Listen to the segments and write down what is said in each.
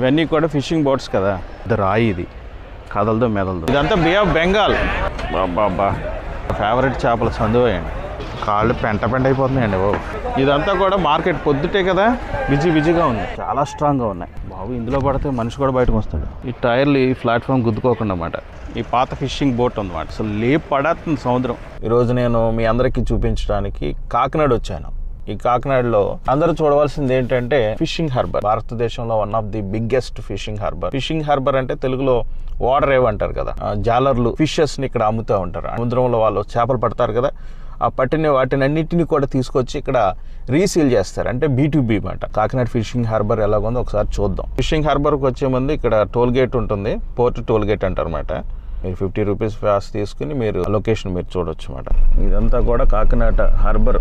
ఇవన్నీ కూడా fishing boats కదా ఇది రాయి ఇది కదలదు మెదలదు ఇదంతా బే ఆఫ్ బెంగాల్ బాబా ఫేవరెట్ చేపలు చందువేయండి కాళ్ళు పెంట పెంట అయిపోతున్నాయండి బాబు ఇదంతా కూడా మార్కెట్ పొద్దుటే కదా బిజీ బిజీగా ఉంది చాలా స్ట్రాంగ్గా ఉన్నాయి బాబు ఇందులో పడితే మనిషి కూడా బయటకు వస్తాడు ఈ టైర్లు ఈ ప్లాట్ఫామ్ గుద్దుకోకుండా అన్నమాట ఈ పాత ఫిషింగ్ బోట్ ఉందన్నమాట అసలు లేపు పడేస్తుంది సముద్రం ఈరోజు నేను మీ అందరికీ చూపించడానికి కాకినాడ వచ్చాను ఈ కాకినాడలో అందరూ చూడవలసింది ఏంటంటే ఫిషింగ్ హార్బర్ భారతదేశంలో one of the biggest fishing harbour fishing harbour అంటే తెలుగులో వాటర్ ఏవ్ అంటారు కదా ఆ జాలర్లు ఫిషెస్ ని ఇక్కడ అమ్ముతూ ఉంటారు సముద్రంలో వాళ్ళు చేపలు పడతారు కదా ఆ పట్టిన వాటిని అన్నిటిని కూడా తీసుకొచ్చి ఇక్కడ రీసీల్ చేస్తారు అంటే బీ మాట కాకినాడ ఫిషింగ్ హార్బర్ ఎలాగుందో ఒకసారి చూద్దాం ఫిషింగ్ హార్బర్కి వచ్చే ముందు ఇక్కడ టోల్ గేట్ ఉంటుంది పోర్ట్ టోల్ గేట్ అంటారు మీరు ఫిఫ్టీ రూపీస్ పాస్ తీసుకుని మీరు లొకేషన్ మీరు చూడొచ్చు అన్నమాట ఇదంతా కూడా కాకినాడ హార్బర్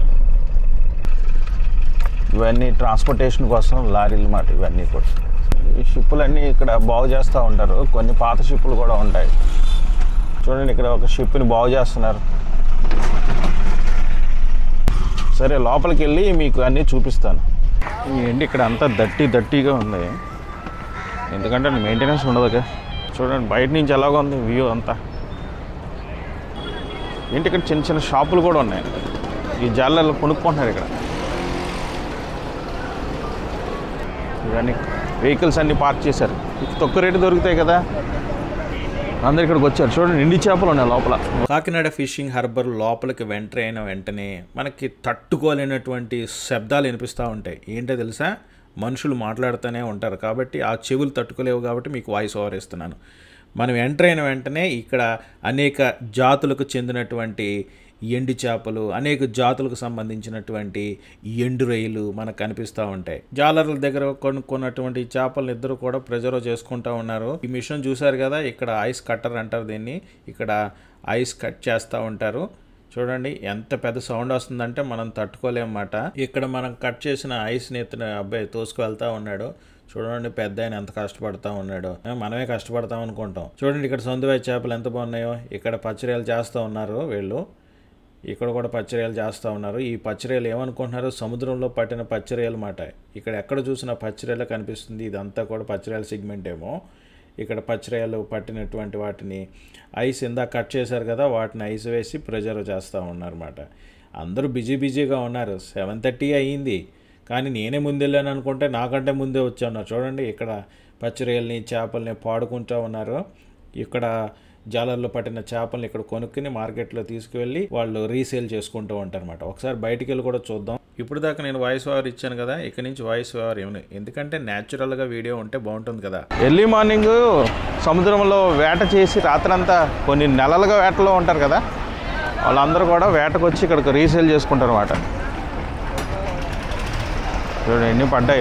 ఇవన్నీ ట్రాన్స్పోర్టేషన్ కోసం లారీలు మాట ఇవన్నీ కూడా ఈ షిప్పులన్నీ ఇక్కడ బాగు చేస్తూ ఉంటారు కొన్ని పాత షిప్పులు కూడా ఉంటాయి చూడండి ఇక్కడ ఒక షిప్ని బాగు చేస్తున్నారు సరే లోపలికి వెళ్ళి మీకు అన్నీ చూపిస్తాను ఏంటి ఇక్కడ అంతా దట్టి దట్టిగా ఉంది ఎందుకంటే మెయింటెనెన్స్ ఉండదుగా చూడండి బయట నుంచి ఎలాగో ఉంది వ్యూ అంతా ఏంటి ఇక్కడ చిన్న చిన్న షాపులు కూడా ఉన్నాయి ఈ జాలర్లు కొనుక్కుంటున్నారు ఇక్కడ ఇవన్నీ వెహికల్స్ అన్ని పార్క్ చేశారు తక్కువ రేటు దొరుకుతాయి కదా అందరు ఇక్కడికి వచ్చారు చూడండి ఎండి చేపలు ఉన్నాయి లోపల కాకినాడ ఫిషింగ్ హార్బర్ లోపలికి వెంటర్ అయిన వెంటనే మనకి తట్టుకోలేనటువంటి శబ్దాలు వినిపిస్తూ ఉంటాయి ఏంటో తెలుసా మనుషులు మాట్లాడుతూనే ఉంటారు కాబట్టి ఆ చెవులు తట్టుకోలేవు కాబట్టి మీకు వాయిస్ ఓవర్ ఇస్తున్నాను మనం ఎంటర్ అయిన వెంటనే ఇక్కడ అనేక జాతులకు చెందినటువంటి ఎండు చేపలు అనేక జాతులకు సంబంధించినటువంటి ఎండు రొయ్యలు మనకు కనిపిస్తూ ఉంటాయి జాలర్ల దగ్గర కొనుక్కున్నటువంటి చేపలను ఇద్దరు కూడా ప్రిజర్వ్ చేసుకుంటూ ఉన్నారు ఈ మిషన్ చూసారు కదా ఇక్కడ ఐస్ కట్టర్ అంటారు దీన్ని ఇక్కడ ఐస్ కట్ చేస్తూ ఉంటారు చూడండి ఎంత పెద్ద సౌండ్ వస్తుందంటే మనం తట్టుకోలేమన్నమాట ఇక్కడ మనం కట్ చేసిన ఐస్ని ఎత్తిన అబ్బాయి తోసుకువెళ్తా ఉన్నాడు చూడండి పెద్ద ఆయన ఎంత కష్టపడతా ఉన్నాడు ఆ, మనమే కష్టపడతాం అనుకుంటాం చూడండి ఇక్కడ సొంతవై చేపలు ఎంత బాగున్నాయో ఇక్కడ పచ్చడియాలు చేస్తూ ఉన్నారు వీళ్ళు ఇక్కడ కూడా పచ్చడియాలు చేస్తూ ఉన్నారు ఈ పచ్చడియాలు ఏమనుకుంటున్నారు సముద్రంలో పట్టిన పచ్చడియాలు మాట ఇక్కడ ఎక్కడ చూసినా పచ్చడియాలు కనిపిస్తుంది ఇదంతా కూడా పచ్చడియాల సెగ్మెంట్ ఏమో ఇక్కడ పచ్చడియాలు పట్టినటువంటి వాటిని ఐస్ ఇందాక కట్ చేశారు కదా వాటిని ఐస్ వేసి ప్రిజర్వ్ చేస్తూ ఉన్నారన్నమాట అందరూ బిజీ బిజీగా ఉన్నారు సెవెన్ థర్టీ అయ్యింది కానీ నేనే ముందెళ్ళాను అనుకుంటే నాకంటే ముందే వచ్చా ఉన్నారు చూడండి ఇక్కడ పచ్చిరొయ్యల్ని చేపల్ని పాడుకుంటూ ఉన్నారు ఇక్కడ జాలర్లో పట్టిన చేపల్ని ఇక్కడ కొనుక్కుని మార్కెట్లో తీసుకువెళ్ళి వాళ్ళు రీసేల్ చేసుకుంటూ ఉంటారు అనమాట ఒకసారి బయటికి వెళ్ళి కూడా చూద్దాం ఇప్పుడు దాకా నేను వాయిస్ ఓవర్ ఇచ్చాను కదా ఇక నుంచి వాయిస్ ఓవర్ ఏమి ఎందుకంటే న్యాచురల్గా వీడియో ఉంటే బాగుంటుంది కదా ఎర్లీ మార్నింగ్ సముద్రంలో వేట చేసి రాత్రంతా కొన్ని నెలలుగా వేటలో ఉంటారు కదా వాళ్ళందరూ కూడా వేటకు వచ్చి ఇక్కడికి రీసేల్ చేసుకుంటారు అన్నమాట చూడండి ఎన్ని పడ్డాయో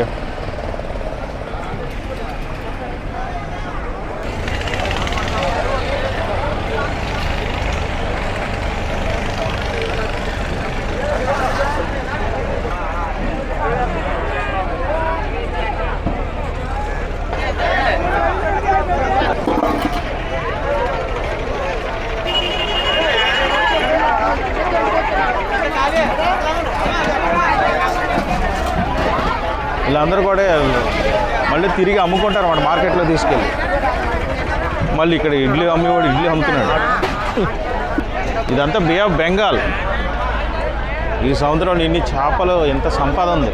వీళ్ళందరూ కూడా మళ్ళీ తిరిగి అమ్ముకుంటారు అన్నమాట మార్కెట్లో తీసుకెళ్ళి మళ్ళీ ఇక్కడ ఇడ్లీ అమ్మేవాడు ఇడ్లీ అమ్ముతున్నాడు ఇదంతా బే ఆఫ్ బెంగాల్ ఈ సముద్రంలో ఇన్ని చేపలు ఎంత సంపద ఉంది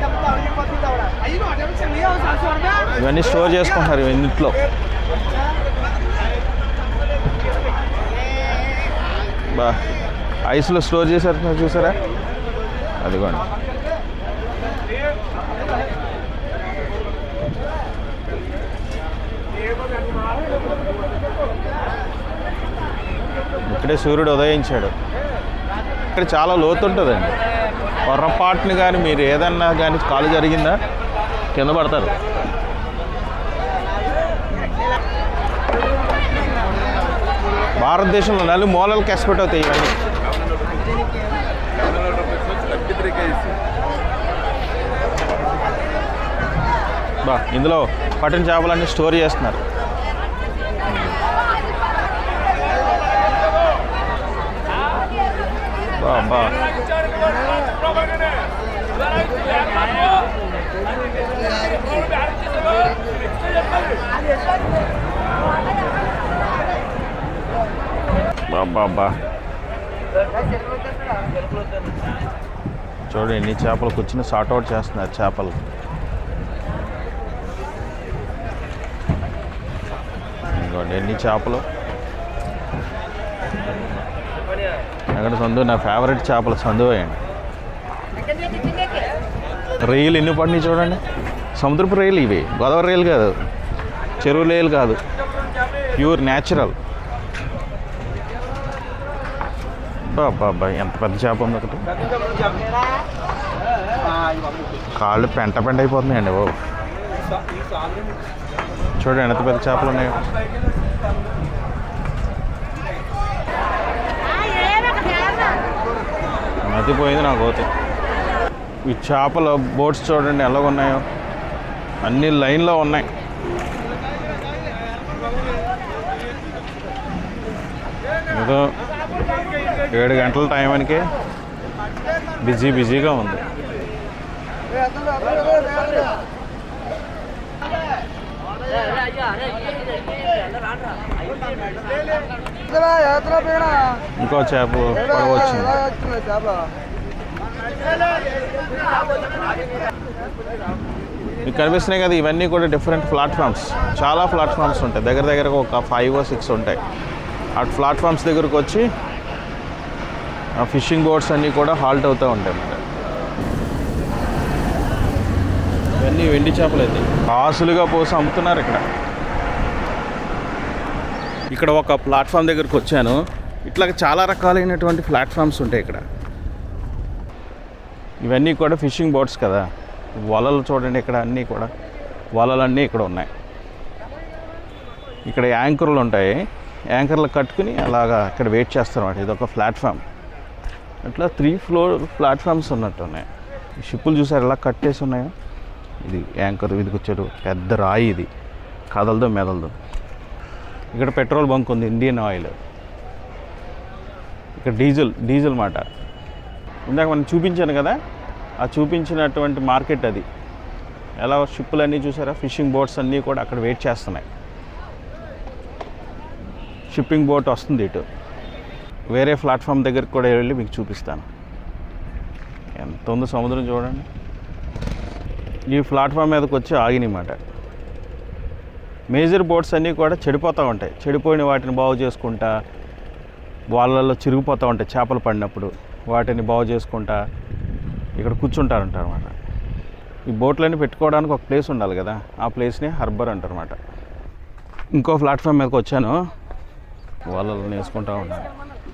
ఇవన్నీ స్టోర్ చేసుకుంటున్నారు ఇవన్నిట్లో బా ఐస్లో స్టోర్ చేశారు మీరు చూసారా అదిగోండి ఇక్కడే సూర్యుడు ఉదయించాడు ఇక్కడ చాలా లోతు ఉంటుందండి పొరపాటుని కానీ మీరు ఏదన్నా కానీ కాలు జరిగిందా కింద పడతారు భారతదేశంలో నలు మూలలకు ఎక్స్పెక్ట్ అవుతాయి ఇవన్నీ బా ఇందులో పట్టిన చేపలన్నీ స్టోర్ చేస్తున్నారు బా బా బాబా చూడండి ఎన్ని చేపలు కూర్చుని సార్ట్ అవుట్ చేస్తున్నారు చేపలు ఇంకోండి ఎన్ని చేపలు ఎక్కడ సందు నా ఫేవరెట్ చేపలు సందు వేయండి రొయ్యలు ఎన్ని పడినాయి చూడండి సముద్రపు రొయ్యలు ఇవి గోదావరి రొయ్యలు కాదు చెరువు రొయ్యలు కాదు ప్యూర్ న్యాచురల్ బాబా ఎంత పెద్ద చేప ఉంది ఒకటి కాళ్ళు పెంట పెంట అయిపోతున్నాయండి బాబు చూడండి ఎంత పెద్ద చేపలు ఉన్నాయో మతిపోయింది నాకు పోతే ఈ చేపల బోట్స్ చూడండి ఎలా ఉన్నాయో అన్ని లైన్లో ఉన్నాయి ఏదో ఏడు గంటల టైంకి బిజీ బిజీగా ఉంది ఇంకో చేప పడవ వచ్చింది మీకు కనిపిస్తున్నాయి కదా ఇవన్నీ కూడా డిఫరెంట్ ప్లాట్ఫామ్స్ చాలా ప్లాట్ఫామ్స్ ఉంటాయి దగ్గర దగ్గర ఒక ఫైవ్ సిక్స్ ఉంటాయి ఆ ప్లాట్ఫామ్స్ దగ్గరకు వచ్చి ఆ ఫిషింగ్ బోట్స్ అన్నీ కూడా హాల్ట్ అవుతూ ఉంటాయి అన్నమాట ఇవన్నీ వెండి చేపలు అయితే కాసులుగా పోసి అమ్ముతున్నారు ఇక్కడ ఇక్కడ ఒక ప్లాట్ఫామ్ దగ్గరకు వచ్చాను ఇట్లా చాలా రకాలైనటువంటి ప్లాట్ఫామ్స్ ఉంటాయి ఇక్కడ ఇవన్నీ కూడా ఫిషింగ్ బోట్స్ కదా వలలు చూడండి ఇక్కడ అన్నీ కూడా వలలన్నీ ఇక్కడ ఉన్నాయి ఇక్కడ యాంకర్లు ఉంటాయి యాంకర్లు కట్టుకుని అలాగా ఇక్కడ వెయిట్ చేస్తారన్నమాట ఇది ఒక ప్లాట్ఫామ్ అట్లా త్రీ ఫ్లోర్ ప్లాట్ఫామ్స్ ఉన్నట్టు ఉన్నాయి ఈ షిప్పులు చూసారు ఎలా కట్టేసి ఉన్నాయో ఇది యాంకర్ ఇది వచ్చారు పెద్ద రాయి ఇది కదలదు మెదలదు ఇక్కడ పెట్రోల్ బంక్ ఉంది ఇండియన్ ఆయిల్ ఇక్కడ డీజిల్ డీజిల్ మాట ఇందాక మనం చూపించాను కదా ఆ చూపించినటువంటి మార్కెట్ అది ఎలా షిప్పులన్నీ చూసారా ఫిషింగ్ బోట్స్ అన్నీ కూడా అక్కడ వెయిట్ చేస్తున్నాయి షిప్పింగ్ బోట్ వస్తుంది ఇటు వేరే ప్లాట్ఫామ్ దగ్గరికి కూడా వెళ్ళి మీకు చూపిస్తాను ఎంత ఉందో సముద్రం చూడండి ఈ ప్లాట్ఫామ్ మీదకి వచ్చి ఆగినమాట మేజర్ బోట్స్ అన్నీ కూడా చెడిపోతూ ఉంటాయి చెడిపోయిన వాటిని బాగు చేసుకుంటా వాళ్ళల్లో చిరిగిపోతూ ఉంటాయి చేపలు పడినప్పుడు వాటిని బాగు చేసుకుంటా ఇక్కడ కూర్చుంటారంటారు అనమాట ఈ బోట్లన్నీ పెట్టుకోవడానికి ఒక ప్లేస్ ఉండాలి కదా ఆ ప్లేస్ని హర్బర్ అంటారు అనమాట ఇంకో ప్లాట్ఫామ్ మీదకి వచ్చాను వాళ్ళలో నేర్చుకుంటా ఉన్నాను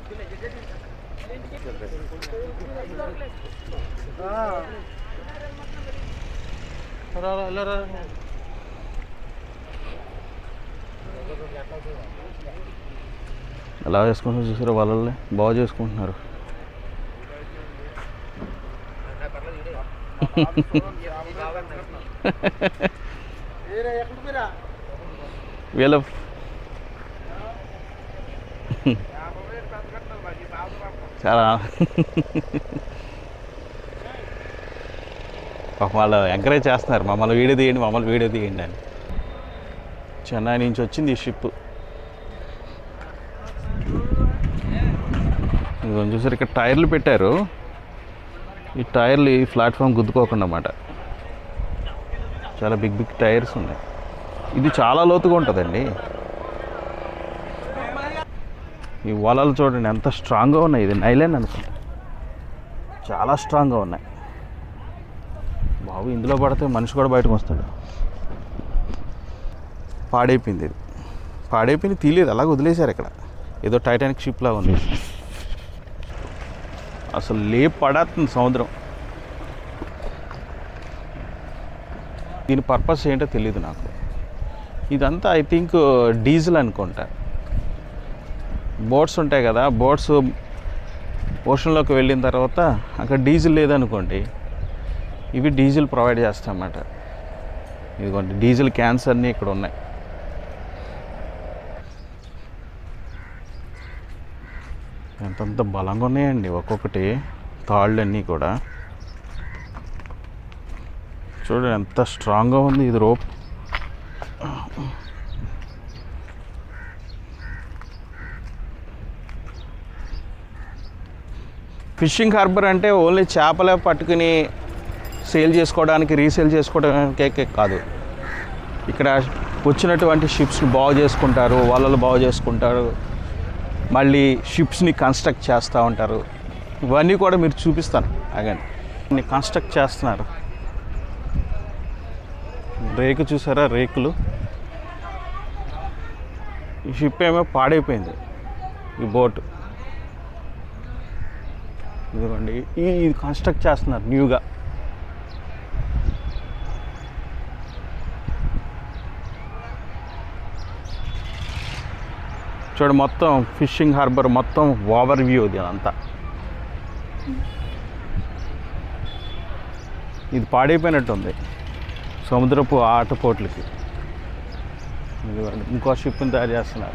ఎలా చేసుకుంటున్నారు చూసారు వాళ్ళని బాగా చేసుకుంటున్నారు వీళ్ళ చాలా పాపం వాళ్ళు ఎంకరేజ్ చేస్తున్నారు మమ్మల్ని వీడియో తీయండి మమ్మల్ని వీడియో తీయండి అని చెన్నై నుంచి వచ్చింది ఈ షిప్ ఇదిగోండి చూసారు ఇక్కడ టైర్లు పెట్టారు ఈ టైర్లు ఈ ప్లాట్ఫామ్ గుద్దుకోకుండా అన్నమాట చాలా బిగ్ బిగ్ టైర్స్ ఉన్నాయి ఇది చాలా లోతుగా ఉంటుందండి ఈ వలలు చూడండి ఎంత స్ట్రాంగ్గా ఉన్నాయి ఇది నైలాన్ అనుకుంటా చాలా స్ట్రాంగ్గా ఉన్నాయి బాబు ఇందులో పడితే మనిషి కూడా బయటకు వస్తాడు పాడైపోయింది ఇది పాడైపోయింది తీయలేదు అలాగ వదిలేశారు ఇక్కడ ఏదో టైటానిక్ షిప్లా ఉంది అసలు లేపు పడేస్తుంది సముద్రం దీని పర్పస్ ఏంటో తెలియదు నాకు ఇదంతా ఐ థింక్ డీజిల్ అనుకుంటా బోట్స్ ఉంటాయి కదా బోట్స్ ఓషన్లోకి వెళ్ళిన తర్వాత అక్కడ డీజిల్ లేదనుకోండి ఇవి డీజిల్ ప్రొవైడ్ చేస్తామన్నమాట ఇదిగోండి డీజిల్ క్యాన్స్ అన్నీ ఇక్కడ ఉన్నాయి ఎంతంత బలంగా ఉన్నాయండి ఒక్కొక్కటి తాళ్ళు అన్నీ కూడా చూడండి ఎంత స్ట్రాంగ్గా ఉంది ఇది రోప్ ఫిషింగ్ హార్బర్ అంటే ఓన్లీ చేపలే పట్టుకుని సేల్ చేసుకోవడానికి రీసేల్ చేసుకోవడానికే కాదు ఇక్కడ వచ్చినటువంటి షిప్స్ని బాగు చేసుకుంటారు వలలు బాగు చేసుకుంటారు మళ్ళీ షిప్స్ని కన్స్ట్రక్ట్ చేస్తూ ఉంటారు ఇవన్నీ కూడా మీరు చూపిస్తాను అగండి కన్స్ట్రక్ట్ చేస్తున్నారు రేకు చూసారా రేకులు ఈ షిప్ ఏమో పాడైపోయింది ఈ బోట్ ఇదిగోండి ఈ ఇది కన్స్ట్రక్ట్ చేస్తున్నారు న్యూగా చూడు మొత్తం ఫిషింగ్ హార్బర్ మొత్తం ఓవర్ వ్యూ ఇది అంతా ఇది పాడైపోయినట్టుంది సముద్రపు ఆటపోట్లకి ఇదిగోండి ఇంకో షిప్ని తయారు చేస్తున్నారు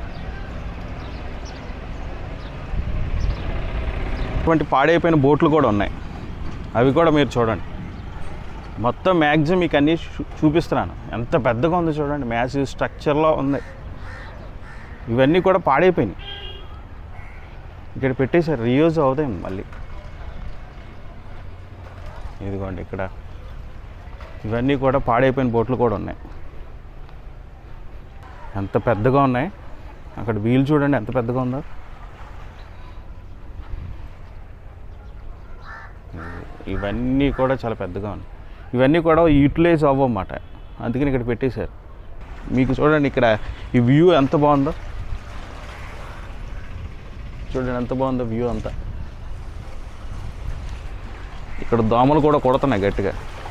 ఇటువంటి పాడైపోయిన బోట్లు కూడా ఉన్నాయి అవి కూడా మీరు చూడండి మొత్తం మ్యాక్సిమం మీకు అన్నీ చూ- చూపిస్తున్నాను ఎంత పెద్దగా ఉందో చూడండి మ్యాసివ్ స్ట్రక్చర్లో ఉంది ఇవన్నీ కూడా పాడైపోయినాయి ఇక్కడ పెట్టేశారు రీయూజ్ అవుతాయి మళ్ళీ ఇదిగోండి ఇక్కడ ఇవన్నీ కూడా పాడైపోయిన బోట్లు కూడా ఉన్నాయి ఎంత పెద్దగా ఉన్నాయి అక్కడ వీల్ చూడండి ఎంత పెద్దగా ఉందో ఇవన్నీ కూడా చాలా పెద్దగా ఉన్నాయి ఇవన్నీ కూడా యూటిలైజ్ అవ్వమాట అందుకని ఇక్కడ పెట్టేశారు మీకు చూడండి ఇక్కడ ఈ వ్యూ ఎంత బాగుందో చూడండి ఎంత బాగుందో వ్యూ అంతా ఇక్కడ దోమలు కూడా కొడుతున్నాయి గట్టిగా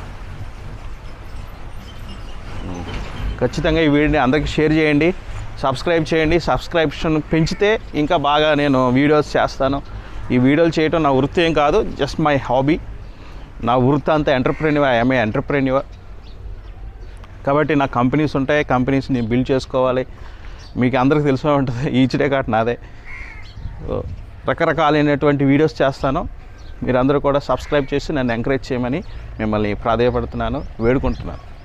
ఉమ్. ఖచ్చితంగా ఈ వీడియోని అందరికీ షేర్ చేయండి సబ్స్క్రైబ్ చేయండి సబ్స్క్రిప్షన్ పెంచితే ఇంకా బాగా నేను వీడియోస్ చేస్తాను ఈ వీడియోలు చేయటం నా వృత్తి ఏం కాదు జస్ట్ మై హాబీ నా వృత్తి అంతా ఎంటర్ప్రెన్యూర్ ఐఎమ్ ఎంటర్ప్రెన్యూర్ కాబట్టి నా కంపెనీస్ ఉంటాయి కంపెనీస్ నేను బిల్డ్ చేసుకోవాలి మీకు అందరికీ తెలిసే ఉంటుంది ఈచ్ డే కాట్ నాదే సో, రకరకాలైనటువంటి వీడియోస్ చేస్తాను మీరందరూ కూడా సబ్స్క్రైబ్ చేసి నన్ను ఎంకరేజ్ చేయమని మిమ్మల్ని ప్రాధాయపడుతున్నాను వేడుకుంటున్నాను